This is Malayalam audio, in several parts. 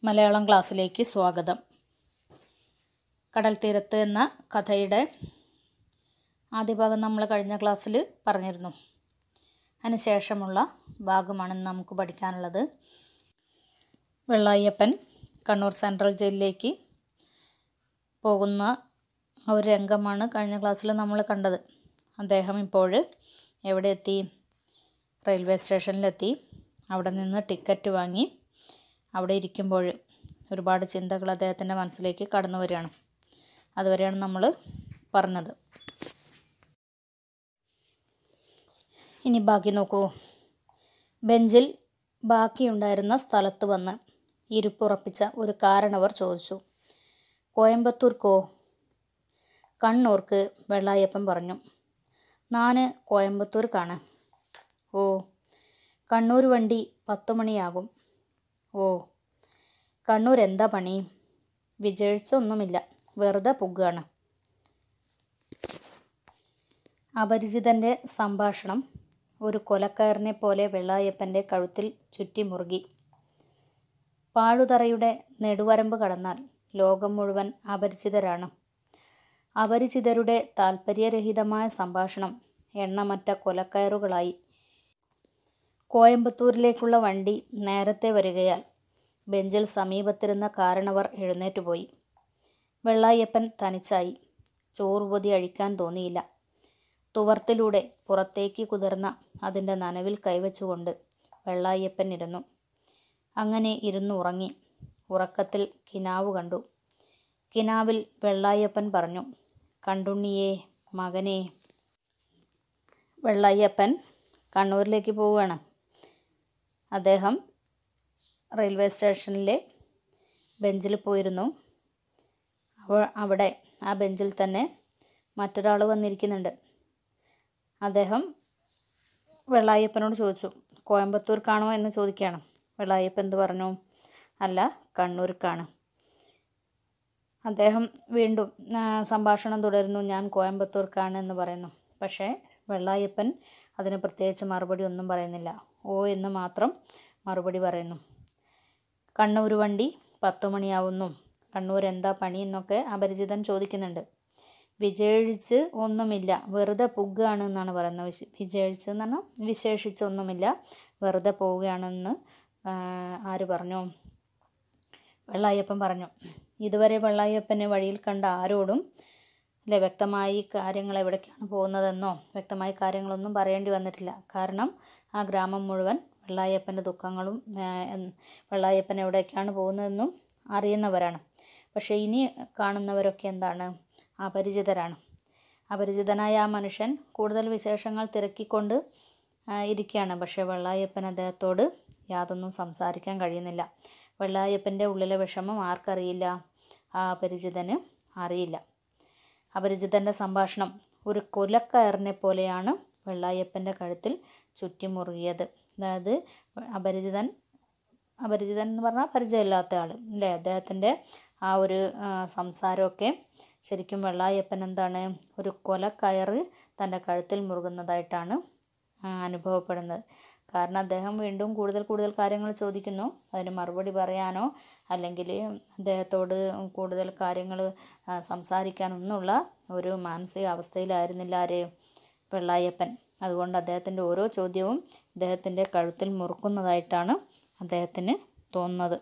മലയാളം ക്ലാസ്സിലേക്ക് സ്വാഗതം കടൽ തീരത്ത് എന്ന കഥയുടെ ആദ്യ ഭാഗം നമ്മൾ കഴിഞ്ഞ ക്ലാസ്സിൽ പറഞ്ഞിരുന്നു അതിനുശേഷമുള്ള ഭാഗമാണ് ഇന്ന് നമുക്ക് പഠിക്കാനുള്ളത് വെള്ളായ്യപ്പൻ കണ്ണൂർ സെൻട്രൽ ജയിലിലേക്ക് പോകുന്ന ആ ഒരു രംഗമാണ് കഴിഞ്ഞ ക്ലാസ്സിൽ നമ്മൾ കണ്ടത് അദ്ദേഹം ഇപ്പോൾ എവിടെ എത്തി റെയിൽവേ സ്റ്റേഷനിലെത്തി അവിടെ നിന്ന് ടിക്കറ്റ് വാങ്ങി അവിടെ ഇരിക്കുമ്പോൾ ഒരുപാട് ചിന്തകൾ അദ്ദേഹത്തിൻ്റെ മനസ്സിലേക്ക് കടന്നു വരികയാണ് അതുവരെയാണ് നമ്മൾ പറഞ്ഞത് ഇനി ബാക്കി നോക്കൂ ബെഞ്ചിൽ ബാക്കിയുണ്ടായിരുന്ന സ്ഥലത്ത് വന്ന് ഇരിപ്പുറപ്പിച്ച ഒരു കാരണവർ ചോദിച്ചു കോയമ്പത്തൂർക്കോ കണ്ണൂർക്ക് വെള്ളായപ്പൻ പറഞ്ഞു നാന് കോയമ്പത്തൂർക്കാണ് ഓ കണ്ണൂർ വണ്ടി പത്ത് മണിയാകും ഓ കണ്ണൂർ എന്താ പണി വിജയിച്ച ഒന്നുമില്ല വെറുതെ പുകയാണ് അപരിചിതൻ്റെ സംഭാഷണം ഒരു കൊലക്കാരനെ പോലെ വെള്ളായപ്പൻ്റെ കഴുത്തിൽ ചുറ്റി മുറുകി പാഴുതറയുടെ നെടുവരമ്പ് കടന്നാൽ ലോകം മുഴുവൻ അപരിചിതരാണ് അപരിചിതരുടെ താൽപ്പര്യരഹിതമായ സംഭാഷണം എണ്ണമറ്റ കൊലക്കയറുകളായി കോയമ്പത്തൂരിലേക്കുള്ള വണ്ടി നേരത്തെ വരികയാൽ ബെഞ്ചിൽ സമീപത്തിരുന്ന കാരണവർ എഴുന്നേറ്റുപോയി വെള്ളായപ്പൻ തനിച്ചായി ചോറുപൊതി അഴിക്കാൻ തോന്നിയില്ല തുവർത്തിലൂടെ പുറത്തേക്ക് കുതിർന്ന അതിൻ്റെ നനവിൽ കൈവച്ചുകൊണ്ട് വെള്ളായപ്പൻ ഇരുന്നു അങ്ങനെ ഇരുന്നു ഉറങ്ങി ഉറക്കത്തിൽ കിനാവ് കണ്ടു കിനാവിൽ വെള്ളായപ്പൻ പറഞ്ഞു കണ്ടുണ്ണിയേ മകനേ വെള്ളായപ്പൻ കണ്ണൂരിലേക്ക് പോവുകയാണ് അദ്ദേഹം റെയിൽവേ സ്റ്റേഷനിലെ ബെഞ്ചിൽ പോയിരുന്നു അവ അവിടെ ആ ബെഞ്ചിൽ തന്നെ മറ്റൊരാൾ വന്നിരിക്കുന്നുണ്ട് അദ്ദേഹം വെള്ളായപ്പനോട് ചോദിച്ചു കോയമ്പത്തൂർക്കാണോ എന്ന് ചോദിക്കുകയാണ് വെള്ളായപ്പൻ എന്ത് പറഞ്ഞു അല്ല കണ്ണൂർക്കാണ് അദ്ദേഹം വീണ്ടും സംഭാഷണം തുടരുന്നു ഞാൻ കോയമ്പത്തൂർക്കാണ് എന്ന് പറയുന്നു പക്ഷേ വെള്ളായപ്പൻ അതിന് പ്രത്യേകിച്ച് മറുപടി ഒന്നും പറയുന്നില്ല ഓ എന്ന് മാത്രം മറുപടി പറയുന്നു കണ്ണൂർ വണ്ടി പത്തു മണിയാവുന്നു കണ്ണൂർ എന്താ പണി എന്നൊക്കെ അപരിചിതൻ ചോദിക്കുന്നുണ്ട് വിജയിച്ച് ഒന്നുമില്ല വെറുതെ പുകയാണ് എന്നാണ് പറയുന്നത് വിശ വിജയിച്ച് എന്ന് പറഞ്ഞാൽ വിശേഷിച്ചൊന്നുമില്ല വെറുതെ പോവുകയാണെന്ന് ആര് പറഞ്ഞു വെള്ളായപ്പൻ പറഞ്ഞു ഇതുവരെ വെള്ളായപ്പന് വഴിയിൽ കണ്ട ആരോടും അല്ലെ വ്യക്തമായി കാര്യങ്ങൾ എവിടേക്കാണ് പോകുന്നതെന്നോ വ്യക്തമായി കാര്യങ്ങളൊന്നും പറയേണ്ടി വന്നിട്ടില്ല കാരണം ആ ഗ്രാമം മുഴുവൻ വെള്ളായപ്പൻ്റെ ദുഃഖങ്ങളും വെള്ളായപ്പൻ എവിടേക്കാണ് പോകുന്നതെന്നും അറിയുന്നവരാണ് പക്ഷേ ഇനി കാണുന്നവരൊക്കെ എന്താണ് അപരിചിതരാണ് അപരിചിതനായ ആ മനുഷ്യൻ കൂടുതൽ വിശേഷങ്ങൾ തിരക്കിക്കൊണ്ട് ഇരിക്കുകയാണ് പക്ഷേ വെള്ളായപ്പൻ അദ്ദേഹത്തോട് യാതൊന്നും സംസാരിക്കാൻ കഴിയുന്നില്ല വെള്ളായപ്പൻ്റെ ഉള്ളിലെ വിഷമം ആർക്കറിയില്ല ആ അപരിചിതന് അറിയില്ല അപരിചിതൻ്റെ സംഭാഷണം ഒരു കൊലക്കയറിനെ പോലെയാണ് വെള്ളായപ്പൻ്റെ കഴുത്തിൽ ചുറ്റിമുറുകിയത് അതായത് അപരിചിതൻ അപരിചിതൻ എന്ന് പറഞ്ഞാൽ പരിചയമില്ലാത്ത ആൾ അല്ലേ അദ്ദേഹത്തിൻ്റെ ആ ഒരു സംസാരമൊക്കെ ശരിക്കും വെള്ളായപ്പൻ എന്താണ് ഒരു കൊലക്കയറ് തൻ്റെ കഴുത്തിൽ മുറുകുന്നതായിട്ടാണ് അനുഭവപ്പെടുന്നത് കാരണം അദ്ദേഹം വീണ്ടും കൂടുതൽ കൂടുതൽ കാര്യങ്ങൾ ചോദിക്കുന്നു അതിന് മറുപടി പറയാനോ അല്ലെങ്കിൽ അദ്ദേഹത്തോട് കൂടുതൽ കാര്യങ്ങൾ സംസാരിക്കാനൊന്നുള്ള ഒരു മാനസിക അവസ്ഥയിലായിരുന്നില്ല ആര് വെള്ളായപ്പൻ അതുകൊണ്ട് അദ്ദേഹത്തിൻ്റെ ഓരോ ചോദ്യവും അദ്ദേഹത്തിൻ്റെ കഴുത്തിൽ മുറുക്കുന്നതായിട്ടാണ് അദ്ദേഹത്തിന് തോന്നുന്നത്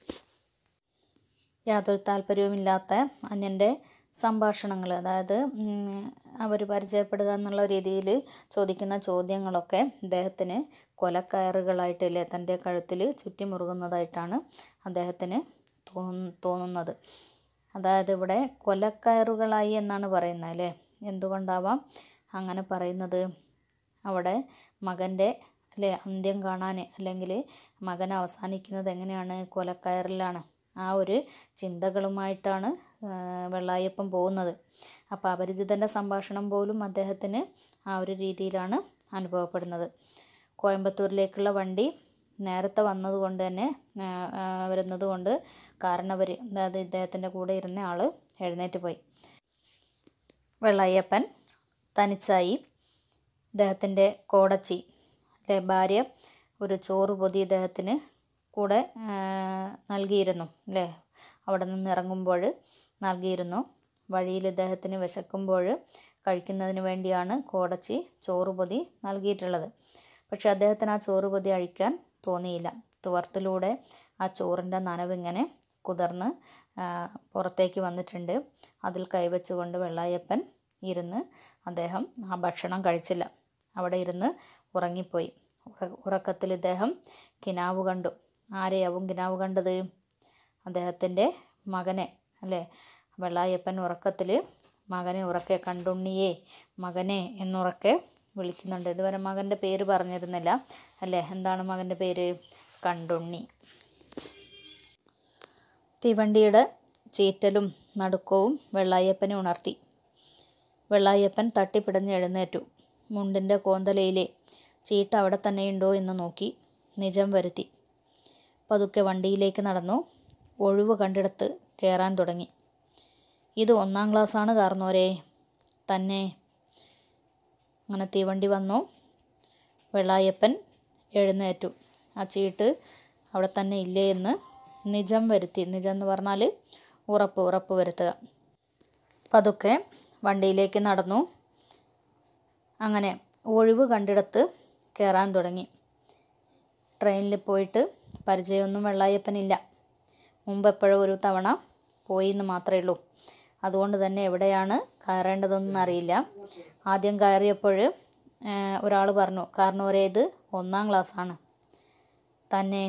യാതൊരു താല്പര്യവുമില്ലാത്ത അന്യൻ്റെ സംഭാഷണങ്ങൾ അതായത് അവർ പരിചയപ്പെടുക എന്നുള്ള രീതിയിൽ ചോദിക്കുന്ന ചോദ്യങ്ങളൊക്കെ അദ്ദേഹത്തിന് കൊലക്കയറുകളായിട്ടില്ലേ തൻ്റെ കഴുത്തിൽ ചുറ്റിമുറുകുന്നതായിട്ടാണ് അദ്ദേഹത്തിന് തോന്നുന്നത് അതായത് ഇവിടെ കൊലക്കയറുകളായി എന്നാണ് പറയുന്നത് അല്ലേ എന്തുകൊണ്ടാവാം അങ്ങനെ പറയുന്നത് അവിടെ മകൻ്റെ അല്ലേ അന്ത്യം കാണാൻ അല്ലെങ്കിൽ മകൻ അവസാനിക്കുന്നത് എങ്ങനെയാണ് കൊലക്കയറിലാണ് ആ ഒരു ചിന്തകളുമായിട്ടാണ് വെള്ളായപ്പൻ പോകുന്നത് അപ്പോൾ അപരിചിതൻ്റെ സംഭാഷണം പോലും അദ്ദേഹത്തിന് ആ ഒരു രീതിയിലാണ് അനുഭവപ്പെടുന്നത് കോയമ്പത്തൂരിലേക്കുള്ള വണ്ടി നേരത്തെ വന്നതുകൊണ്ട് തന്നെ വരുന്നത് കൊണ്ട് കാരണവർ അതായത് ഇദ്ദേഹത്തിൻ്റെ കൂടെ ഇരുന്ന ആൾ എഴുന്നേറ്റ് പോയി വെള്ളായപ്പൻ തനിച്ചായി ഇദ്ദേഹത്തിൻ്റെ കോടച്ചി അല്ലെ ഭാര്യ ഒരു ചോറ് പൊതി ഇദ്ദേഹത്തിന് കൂടെ നൽകിയിരുന്നു അല്ലേ അവിടെ നിന്ന് ഇറങ്ങുമ്പോൾ നൽകിയിരുന്നു വഴിയിൽ ഇദ്ദേഹത്തിന് വിശക്കുമ്പോൾ കഴിക്കുന്നതിന് വേണ്ടിയാണ് കോടച്ചി ചോറുപൊതി നൽകിയിട്ടുള്ളത് പക്ഷെ അദ്ദേഹത്തിന് ആ ചോറുപൊതി അഴിക്കാൻ തോന്നിയില്ല തുവർത്തിലൂടെ ആ ചോറിൻ്റെ നനവിങ്ങനെ കുതിർന്ന് പുറത്തേക്ക് വന്നിട്ടുണ്ട് അതിൽ കൈവച്ചുകൊണ്ട് വെള്ളായപ്പൻ ഇരുന്ന് അദ്ദേഹം ആ ഭക്ഷണം കഴിച്ചില്ല അവിടെ ഇരുന്ന് ഉറങ്ങിപ്പോയി ഉറക്കത്തിൽ ഇദ്ദേഹം കിനാവ് കണ്ടു ആരെയാവും കിനാവ് കണ്ടത് അദ്ദേഹത്തിൻ്റെ മകനെ അല്ലേ വെള്ളായപ്പൻ ഉറക്കത്തിൽ മകനെ ഉറക്കെ കണ്ടുണ്ണിയേ മകനെ എന്നുറക്കെ വിളിക്കുന്നുണ്ട് ഇതുവരെ മകൻ്റെ പേര് പറഞ്ഞിരുന്നില്ല അല്ലേ എന്താണ് മകൻ്റെ പേര് കണ്ടുണ്ണി തീവണ്ടിയുടെ ചീറ്റലും നടുക്കവും വെള്ളായപ്പനെ ഉണർത്തി വെള്ളായപ്പൻ തട്ടിപ്പിടഞ്ഞ് എഴുന്നേറ്റു മുണ്ടിൻ്റെ കോന്തലയിലെ ചീട്ട് അവിടെ തന്നെയുണ്ടോ എന്ന് നോക്കി നിജം വരുത്തി പതുക്കെ വണ്ടിയിലേക്ക് നടന്നു ഒഴിവ് കണ്ടിടത്ത് കയറാൻ തുടങ്ങി ഇത് ഒന്നാം ക്ലാസ്സാണ് കാർന്നോരെ തന്നെ അങ്ങനെ തീവണ്ടി വന്നു വെള്ളായപ്പൻ എഴുന്നേറ്റു ആ ചീട്ട് അവിടെ തന്നെ ഇല്ലേ എന്ന് നിജം വരുത്തി നിജം എന്ന് പറഞ്ഞാൽ ഉറപ്പ് ഉറപ്പ് വരുത്തുക പതുക്കെ വണ്ടിയിലേക്ക് നടന്നു അങ്ങനെ ഒഴിവ് കണ്ടിടത്ത് കയറാൻ തുടങ്ങി ട്രെയിനിൽ പോയിട്ട് പരിചയമൊന്നും വെള്ളായപ്പനില്ല മുമ്പ് എപ്പോഴോ ഒരു തവണ പോയി എന്ന് മാത്രമേ ഉള്ളൂ അതുകൊണ്ട് തന്നെ എവിടെയാണ് കയറേണ്ടതെന്നൊന്നും അറിയില്ല ആദ്യം കയറിയപ്പോൾ ഒരാൾ പറഞ്ഞു കാരണം ഒരേ ഇത് ഒന്നാം ക്ലാസ്സാണ് തന്നെ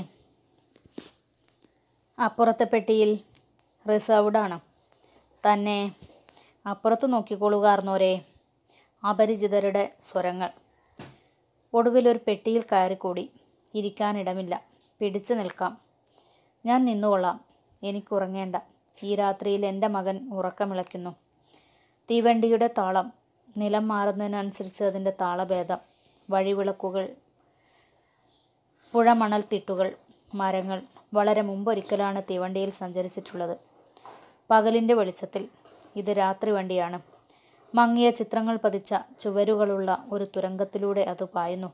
അപ്പുറത്തെ പെട്ടിയിൽ റിസർവ്ഡ് ആണ് തന്നെ അപ്പുറത്ത് നോക്കിക്കോളൂ കാർന്നോരെ അപരിചിതരുടെ സ്വരങ്ങൾ ഒടുവിലൊരു പെട്ടിയിൽ കയറിക്കൂടി ഇരിക്കാനിടമില്ല പിടിച്ചു നിൽക്കാം ഞാൻ നിന്നുകൊള്ളാം എനിക്കുറങ്ങേണ്ട ഈ രാത്രിയിൽ എൻ്റെ മകൻ ഉറക്കമിളയ്ക്കുന്നു തീവണ്ടിയുടെ താളം നിലം മാറുന്നതിനനുസരിച്ച് അതിൻ്റെ താളഭേദം വഴിവിളക്കുകൾ പുഴമണൽത്തിട്ടുകൾ മരങ്ങൾ വളരെ മുമ്പൊരിക്കലാണ് തീവണ്ടിയിൽ സഞ്ചരിച്ചിട്ടുള്ളത് പകലിൻ്റെ വെളിച്ചത്തിൽ ഇത് രാത്രി വണ്ടിയാണ് മങ്ങിയ ചിത്രങ്ങൾ പതിച്ച ചുവരുകളുള്ള ഒരു തുരങ്കത്തിലൂടെ അത് പായുന്നു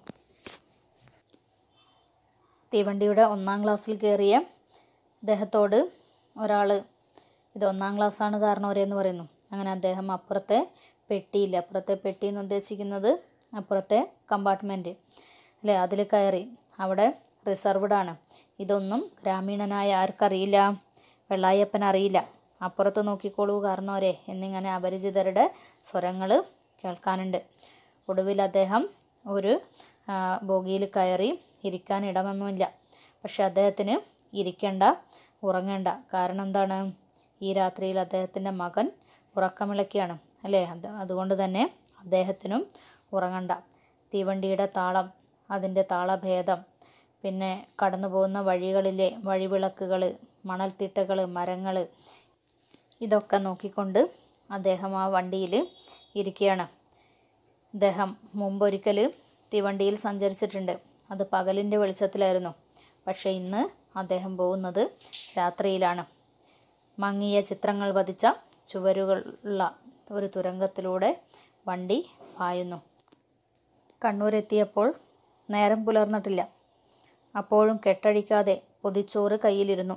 തീവണ്ടിയുടെ ഒന്നാം ക്ലാസ്സിൽ കയറിയ അദ്ദേഹത്തോട് ഒരാൾ ഇത് ഒന്നാം ക്ലാസ്സാണ് കാരണവരെന്ന് പറയുന്നു അങ്ങനെ അദ്ദേഹം അപ്പുറത്തെ പെട്ടിയില്ല അപ്പുറത്തെ പെട്ടി എന്ന് ഉദ്ദേശിക്കുന്നത് അപ്പുറത്തെ കമ്പാർട്ട്മെൻറ്റ് അല്ലേ അതിൽ കയറി അവിടെ റിസർവ്ഡ് ആണ് ഇതൊന്നും ഗ്രാമീണനായ ആർക്കറിയില്ല വെള്ളായപ്പൻ അറിയില്ല അപ്പുറത്ത് നോക്കിക്കോളൂ കാരണവരെ എന്നിങ്ങനെ അപരിചിതരുടെ സ്വരങ്ങൾ കേൾക്കാനുണ്ട് ഒടുവിൽ അദ്ദേഹം ഒരു ബോഗിയിൽ കയറി ഇരിക്കാൻ ഇടമൊന്നുമില്ല പക്ഷെ അദ്ദേഹത്തിന് ഇരിക്കേണ്ട ഉറങ്ങേണ്ട കാരണം എന്താണ് ഈ രാത്രിയിൽ അദ്ദേഹത്തിൻ്റെ മകൻ ഉറക്കമിളക്കുകയാണ് അല്ലേ അത് അതുകൊണ്ട് തന്നെ അദ്ദേഹത്തിനും ഉറങ്ങണ്ട തീവണ്ടിയുടെ താളം അതിൻ്റെ താളഭേദം പിന്നെ കടന്നു പോകുന്ന വഴികളിലെ വഴിവിളക്കുകൾ മണൽത്തിട്ടകൾ മരങ്ങൾ ഇതൊക്കെ നോക്കിക്കൊണ്ട് അദ്ദേഹം ആ വണ്ടിയിൽ ഇരിക്കുകയാണ് അദ്ദേഹം മുമ്പൊരിക്കൽ തീവണ്ടിയിൽ സഞ്ചരിച്ചിട്ടുണ്ട് അത് പകലിൻ്റെ വെളിച്ചത്തിലായിരുന്നു പക്ഷേ ഇന്ന് അദ്ദേഹം പോകുന്നത് രാത്രിയിലാണ് മങ്ങിയ ചിത്രങ്ങൾ പതിച്ച ചുവരുകളുള്ള ഒരു തുരങ്കത്തിലൂടെ വണ്ടി പായുന്നു കണ്ണൂരെത്തിയപ്പോൾ നേരം പുലർന്നിട്ടില്ല അപ്പോഴും കെട്ടഴിക്കാതെ പൊതിച്ചോറ് കയ്യിലിരുന്നു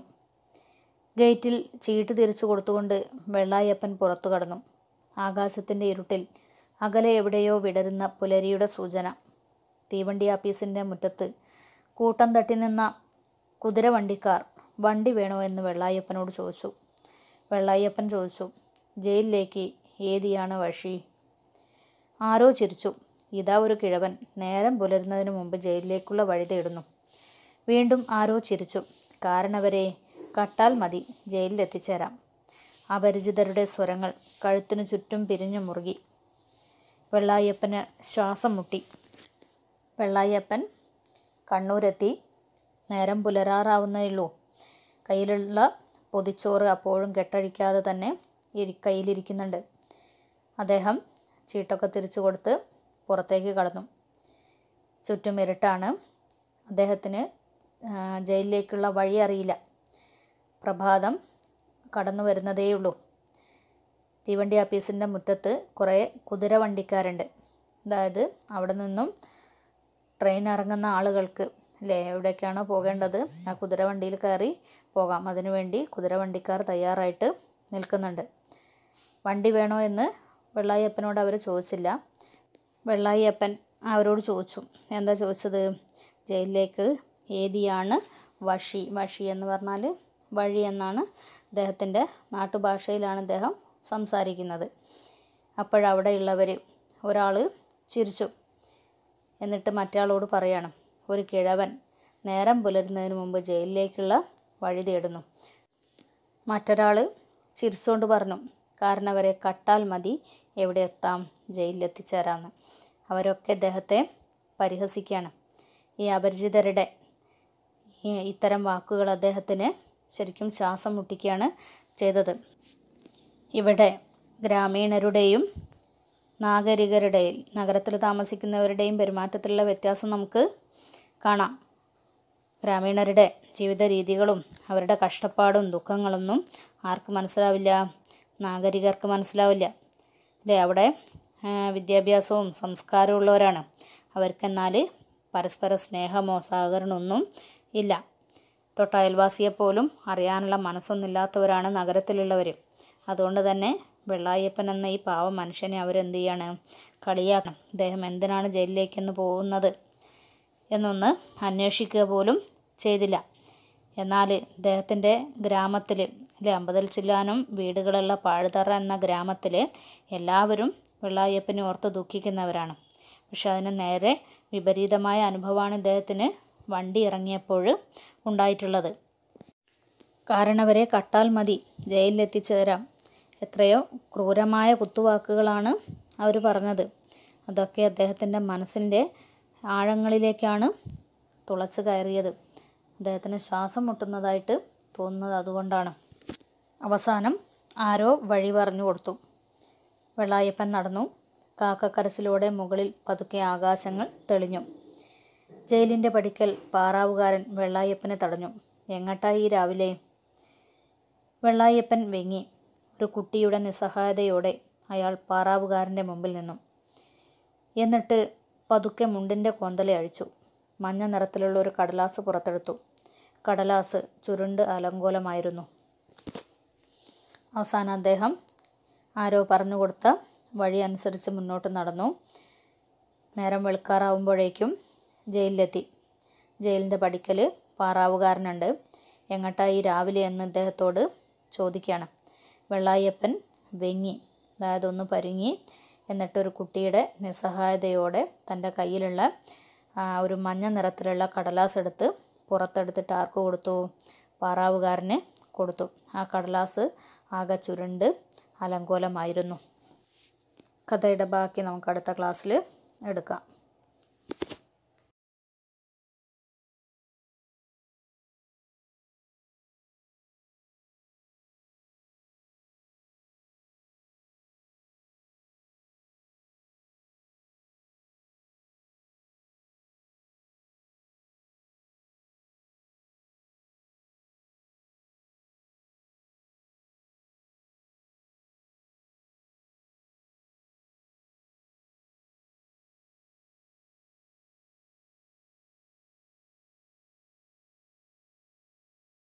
ഗേറ്റിൽ ചീട്ട് തിരിച്ചു കൊടുത്തുകൊണ്ട് വെള്ളായപ്പൻ പുറത്തു കടന്നു ആകാശത്തിൻ്റെ ഇരുട്ടിൽ അകലെ എവിടെയോ വിടരുന്ന പുലരിയുടെ സൂചന തീവണ്ടി ആപ്പീസിൻ്റെ മുറ്റത്ത് കൂട്ടം തട്ടി നിന്ന കുതിരവണ്ടിക്കാർ വണ്ടി വേണോ എന്ന് വെള്ളായപ്പനോട് ചോദിച്ചു വെള്ളായപ്പൻ ചോദിച്ചു ജയിലിലേക്ക് ഏതിയാണ് വഴി ആരോ ചിരിച്ചു ഇതാ ഒരു കിഴവൻ നേരം പുലരുന്നതിന് മുമ്പ് ജയിലിലേക്കുള്ള വഴി തേടുന്നു വീണ്ടും ആരോ ചിരിച്ചു കാരണവരെ കട്ടാൽ മതി ജയിലിൽ എത്തിച്ചേരാം അപരിചിതരുടെ സ്വരങ്ങൾ കഴുത്തിനു ചുറ്റും പിരിഞ്ഞു മുറുകി വെള്ളായപ്പന് ശ്വാസം മുട്ടി വെള്ളായപ്പൻ കണ്ണൂരെത്തി നേരം പുലരാറാവുന്നേയുള്ളൂ കയ്യിലുള്ള പൊതിച്ചോറ് അപ്പോഴും കെട്ടഴിക്കാതെ തന്നെ ഇരി കയ്യിലിരിക്കുന്നുണ്ട് അദ്ദേഹം ചീട്ടൊക്കെ തിരിച്ചു കൊടുത്ത് പുറത്തേക്ക് കടന്നു ചുറ്റും ഇരുട്ടാണ് അദ്ദേഹത്തിന് ജയിലിലേക്കുള്ള വഴി അറിയില്ല പ്രഭാതം കടന്നു വരുന്നതേയുള്ളൂ തീവണ്ടി ആപ്പീസിൻ്റെ മുറ്റത്ത് കുറേ കുതിര വണ്ടിക്കാരുണ്ട് അതായത് അവിടെ നിന്നും ട്രെയിൻ ഇറങ്ങുന്ന ആളുകൾക്ക് അല്ലേ എവിടേക്കാണോ പോകേണ്ടത് ആ കുതിരവണ്ടിയിൽ കയറി പോകാം അതിനുവേണ്ടി കുതിരവണ്ടിക്കാർ തയ്യാറായിട്ട് നിൽക്കുന്നുണ്ട് വണ്ടി വേണോ എന്ന് വെള്ളായപ്പനോട് അവർ ചോദിച്ചില്ല വെള്ളായപ്പൻ അവരോട് ചോദിച്ചു എന്താ ചോദിച്ചത് ജയിലിലേക്ക് ഏതിയാണ് വഴി വഴി എന്ന് പറഞ്ഞാൽ വഴി എന്നാണ് അദ്ദേഹത്തിൻ്റെ നാട്ടുഭാഷയിലാണ് അദ്ദേഹം സംസാരിക്കുന്നത് അപ്പോഴവിടെയുള്ളവർ ഒരാൾ ചിരിച്ചു എന്നിട്ട് മറ്റയാളോട് പറയാണ് ഒരു കിഴവൻ നേരം പുലരുന്നതിന് മുമ്പ് ജയിലിലേക്കുള്ള വഴി തേടുന്നു മറ്റൊരാൾ ചിരിച്ചുകൊണ്ട് പറഞ്ഞു കാരണവരെ കട്ടാൽ മതി എവിടെ എത്താം ജയിലിലെത്തിച്ചേരാമെന്ന് അവരൊക്കെ അദ്ദേഹത്തെ പരിഹസിക്കുകയാണ് ഈ അപരിചിതരുടെ ഈ ഇത്തരം വാക്കുകൾ അദ്ദേഹത്തിന് ശരിക്കും ശ്വാസം മുട്ടിക്കുകയാണ് ചെയ്തത് ഇവിടെ ഗ്രാമീണരുടെയും നാഗരികരുടെയും നഗരത്തിൽ താമസിക്കുന്നവരുടെയും പെരുമാറ്റത്തിലുള്ള വ്യത്യാസം നമുക്ക് കാണാം ഗ്രാമീണരുടെ ജീവിത രീതികളും അവരുടെ കഷ്ടപ്പാടും ദുഃഖങ്ങളൊന്നും ആർക്ക് മനസ്സിലാവില്ല നാഗരികർക്ക് മനസ്സിലാവില്ല അല്ലേ അവിടെ ആ, വിദ്യാഭ്യാസവും സംസ്കാരവും ഉള്ളവരാണ് അവർക്കെന്നാൽ പരസ്പര സ്നേഹമോ സഹകരണമൊന്നും ഇല്ല തൊട്ട അയൽവാസിയെപ്പോലും അറിയാനുള്ള മനസ്സൊന്നുമില്ലാത്തവരാണ് നഗരത്തിലുള്ളവർ അതുകൊണ്ട് തന്നെ വെള്ളായപ്പൻ എന്ന ഈ പാവ മനുഷ്യനെ അവരെന്ത് ചെയ്യാണ് കളിയാക്കണം അദ്ദേഹം എന്തിനാണ് ജയിലിലേക്കെന്ന് പോകുന്നത് എന്നൊന്ന് അന്വേഷിക്കുക പോലും ചെയ്തില്ല എന്നാൽ ഇദ്ദേഹത്തിൻ്റെ ഗ്രാമത്തിൽ അല്ലെ അമ്പതൽ ചില്ലാനും വീടുകളുള്ള പാഴുതറ എന്ന ഗ്രാമത്തിൽ എല്ലാവരും വെള്ളായപ്പനെ ഓർത്ത് ദുഃഖിക്കുന്നവരാണ് പക്ഷെ അതിന് നേരെ വിപരീതമായ അനുഭവമാണ് ഇദ്ദേഹത്തിന് വണ്ടി ഇറങ്ങിയപ്പോൾ ഉണ്ടായിട്ടുള്ളത് കാരണവരെ കട്ടാൽ മതി ജയിലിലെത്തിച്ചു തരാം എത്രയോ ക്രൂരമായ കുത്തുവാക്കുകളാണ് അവർ പറഞ്ഞത് അതൊക്കെ അദ്ദേഹത്തിൻ്റെ മനസ്സിൻ്റെ ആഴങ്ങളിലേക്കാണ് തുളച്ച് കയറിയത് അദ്ദേഹത്തിന് ശ്വാസം മുട്ടുന്നതായിട്ട് തോന്നുന്നത് അതുകൊണ്ടാണ് അവസാനം ആരോ വഴി പറഞ്ഞു കൊടുത്തു വെള്ളായപ്പൻ നടന്നു കാക്കക്കരച്ചിലൂടെ മുകളിൽ പതുക്കെ ആകാശങ്ങൾ തെളിഞ്ഞു ജയിലിൻ്റെ പടിക്കൽ പാറാവുകാരൻ വെള്ളായപ്പനെ തടഞ്ഞു എങ്ങട്ടായി ഈ രാവിലെ വെള്ളായപ്പൻ വെങ്ങി ഒരു കുട്ടിയുടെ നിസ്സഹായതയോടെ അയാൾ പാറാവുകാരൻ്റെ മുമ്പിൽ നിന്നു എന്നിട്ട് പതുക്കെ മുണ്ടിൻ്റെ കോന്തല അഴിച്ചു മഞ്ഞ നിറത്തിലുള്ള ഒരു കടലാസ് പുറത്തെടുത്തു കടലാസ് ചുരുണ്ട് അലങ്കോലമായിരുന്നു അവസാനം അദ്ദേഹം ആരോ പറഞ്ഞു കൊടുത്ത വഴി അനുസരിച്ച് മുന്നോട്ട് നടന്നു നേരം വെളുക്കാറാവുമ്പോഴേക്കും ജയിലിലെത്തി ജയിലിൻ്റെ പടിക്കൽ പാറാവുകാരനുണ്ട് എങ്ങട്ടായി രാവിലെ എന്ന് ഇദ്ദേഹത്തോട് ചോദിക്കുകയാണ് വെള്ളായപ്പൻ വെങ്ങി അതായത് ഒന്ന് പരുങ്ങി എന്നിട്ടൊരു കുട്ടിയുടെ നിസ്സഹായതയോടെ തൻ്റെ കയ്യിലുള്ള ആ, ഒരു മഞ്ഞ നിറത്തിലുള്ള കടലാസ് എടുത്ത് പുറത്തെടുത്തിട്ട് ആർക്ക് കൊടുത്തു പാറാവുകാരന് കൊടുത്തു ആ കടലാസ് ആകെ ചുരുണ്ട് അലങ്കോലമായിരുന്നു കഥയുടെ ബാക്കി നമുക്ക് അടുത്ത ക്ലാസ്സിൽ എടുക്കാം